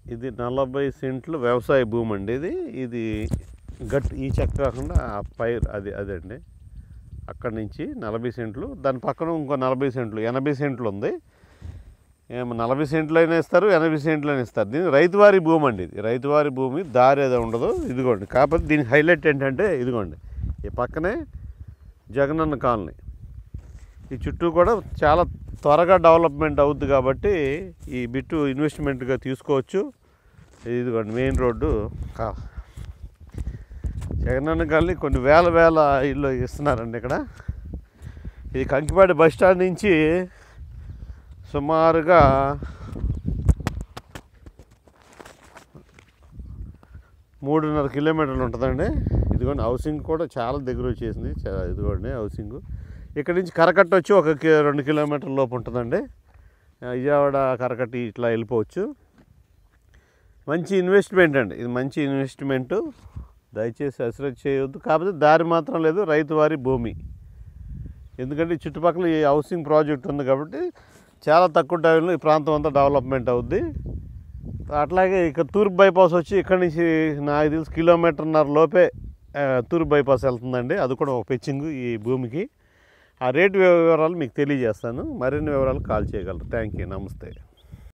ఇది నలభై సెంట్లు వ్యవసాయ భూమి అండి ఇది ఇది గట్ ఈ చెక్క కాకుండా ఆ పైర్ అది అదండి అక్కడి నుంచి నలభై సెంట్లు దాని పక్కన ఇంకో నలభై సెంట్లు ఎనభై సెంట్లు ఉంది ఏమో నలభై సెంట్లు అయినా ఇస్తారు ఎనభై సెంట్లు అయినా ఇస్తారు దీని రైతువారి భూమి అండి ఇది రైతువారి భూమి దారి ఏదో ఉండదు ఇదిగోండి కాకపోతే దీని హైలైట్ ఏంటంటే ఇదిగోండి ఈ పక్కనే జగనన్న కాలనీ ఈ చుట్టూ కూడా చాలా త్వరగా డెవలప్మెంట్ అవుద్ది కాబట్టి ఈ బిట్టు ఇన్వెస్ట్మెంట్గా తీసుకోవచ్చు ఇదిగోండి మెయిన్ రోడ్డు కా జగనన్న కాలనీ కొన్ని వేల వేల ఇల్లు ఇస్తున్నారండి ఇక్కడ ఇది కంకిపాడి బస్ స్టాండ్ నుంచి సుమారుగా మూడున్నర కిలోమీటర్లు ఉంటుందండి ఇదిగోండి హౌసింగ్ కూడా చాలా దగ్గర వచ్చేసింది చా- ఇదిగోండి హౌసింగ్ ఇక్కడ నుంచి కరకట్ట వచ్చి ఒక కి- రెండు కిలోమీటర్ల లోపు ఉంటుందండి ఆ, విజయవాడ కరకట్టి ఇట్లా వెళ్ళిపోవచ్చు మంచి ఇన్వెస్ట్మెంట్ అండి ఇది మంచి ఇన్వెస్ట్మెంటు దయచేసి అశ్రద్ధ చేయొద్దు కాకపోతే దారి మాత్రం లేదు రైతువారి భూమి ఎందుకంటే ఈ చుట్టుపక్కల ఈ హౌసింగ్ ప్రాజెక్ట్ ఉంది కాబట్టి చాలా తక్కువ టైంలో ఈ ప్రాంతం అంతా డెవలప్మెంట్ అవుద్ది అట్లాగే ఇక తూర్పు బైపాస్ వచ్చి ఇక్కడ నుంచి నాకు తెలిసి కిలోమీటర్న్నర లోపే ఆ, తూర్పు బైపాస్ వెళ్తుందండి అది కూడా ఒక పెచ్చింగ్ ఈ భూమికి ఆ రేటు వివరాలు మీకు తెలియజేస్తాను మరిన్ని వివరాలు కాల్ చేయగలరు థ్యాంక్ యూ నమస్తే